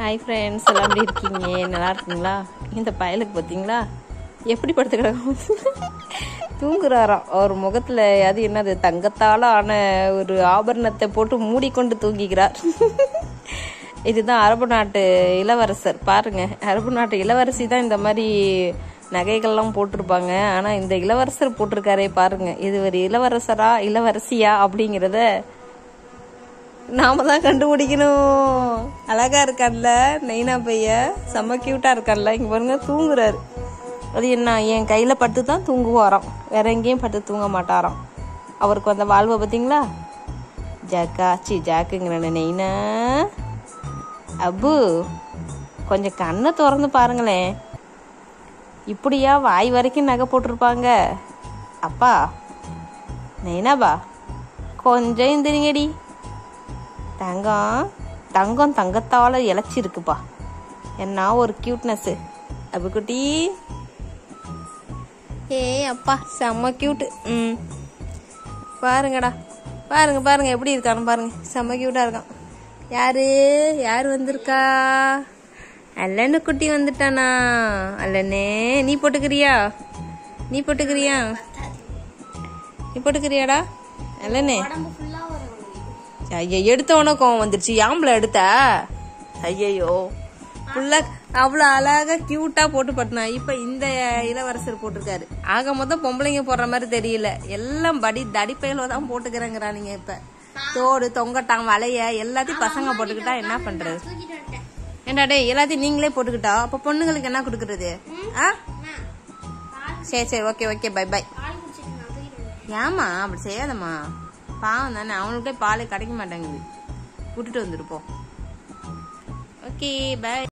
hi friends எல்லாம் எப்படி இருக்கீங்க நல்லா இருக்கீங்களா இந்த பயலுக்கு பார்த்தீங்களா எப்படி படுத்து கிடக்கும் தூங்குறாராம் அவர் முகத்தில் அது என்னது தங்கத்தால் ஆன ஒரு ஆபரணத்தை போட்டு மூடிக்கொண்டு தூங்கிக்கிறார் இதுதான் அரபு நாட்டு இளவரசர் பாருங்க அரபு நாட்டு இளவரசி தான் இந்த மாதிரி நகைகள்லாம் போட்டிருப்பாங்க ஆனால் இந்த இளவரசர் போட்டிருக்காரே பாருங்க இது ஒரு இளவரசரா இளவரசியா அப்படிங்கிறத நாம தான் கண்டுபிடிக்கணும் அழகா இருக்கான்ல நெய்னா பைய செம்ம கியூட்டா இருக்கான்ல இங்க பாருங்க தூங்குறாரு அது என்ன என் கையில பட்டு தான் தூங்குவாராம் வேற எங்கேயும் பட்டு தூங்க மாட்டாராம் அவருக்கு வந்த வாழ்வை பார்த்தீங்களா ஜாக்கா சி ஜாக்குங்கிற நெய்னா அப்பு கொஞ்சம் கண்ணை திறந்து பாருங்களேன் இப்படியா வாய் வரைக்கும் நகை போட்டிருப்பாங்க அப்பா நெய்னாபா கொஞ்சம் எந்திரிங்கடி தங்கம் தங்கம் தங்கத்தால இழைச்சிருக்குப்பா என்ன ஒரு கியூட்னஸ் அப்புக்குட்டி ஏ அப்பா செம்ம கியூட்டு ம் பாருங்கடா பாருங்க பாருங்க எப்படி இருக்கான்னு பாருங்க செம்ம கியூட்டா இருக்கான் யாரு யார் வந்திருக்கா அல்லன்னு குட்டி வந்துட்டானா அல்லனே நீ போட்டுக்கிறியா நீ போட்டுக்கிறியா நீ போட்டுக்கிறியாடா அல்லனே ஐயா எடுத்த உடனே கோவம் வந்துருச்சு யாம்பல எடுத்த ஐயையோ புள்ள அவ்வளோ அழகா கியூட்டா போட்டு பட்டினா இப்ப இந்த இளவரசர் போட்டிருக்காரு ஆக மொத்தம் பொம்பளைங்க போடுற மாதிரி தெரியல எல்லாம் படி தடிப்பையில தான் போட்டுக்கிறேங்கிறானுங்க இப்ப தோடு தொங்கட்டான் வளைய எல்லாத்தையும் பசங்க போட்டுக்கிட்டா என்ன பண்றது ஏண்டா டேய் எல்லாத்தையும் நீங்களே போட்டுக்கிட்டா அப்ப பொண்ணுங்களுக்கு என்ன கொடுக்கறது ஆ சரி சரி ஓகே ஓகே பை பை ஏமா அப்படி செய்யாதம்மா பாவம் தானே அவனுக்கிட்டே பாலே கிடைக்க மாட்டேங்குது விட்டுட்டு வந்துருப்போம் ஓகே பை